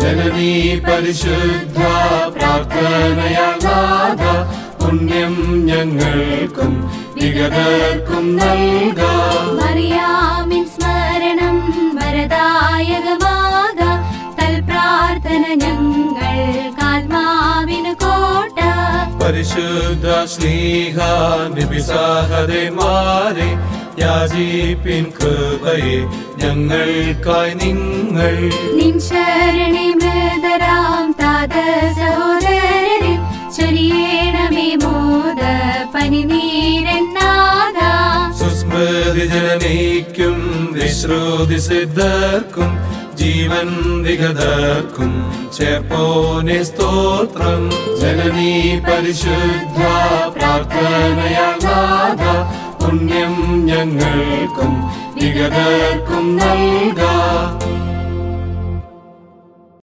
ജനനീ പരിശുദ്ധ പ്രാർത്ഥനയാകാത പുണ്യം ഞങ്ങൾക്കും വിഗതർക്കും നൽകാം മറിയാമിൻ സ്മരണം വരദായകമാക തൽപ്രാർത്ഥന ഞങ്ങൾ കാത്മാവിന് കോട്ട പരിശുദ്ധ സ്നേഹ നിബിസാഹതന്മാരെ യാചിപ്പിൻ കൃപയെ ഞങ്ങൾക്കായി നിങ്ങൾ നിൻ ശരണി മൃതരാം താത സഹോദരരെ ചൊരിയണമേ മോദ പനിനീരന്നാഥ സുസ്മൃതി ജനനീക്കും വിശ്രുതി സിദ്ധർക്കും ജീവൻ വിഗതർക്കും ചേർപ്പോനെ സ്തോത്രം ജനനീ പരിശുദ്ധ പ്രാർത്ഥനയാകാത പുണ്യം ഞങ്ങൾക്കും വിഗതർക്കും നൽകാം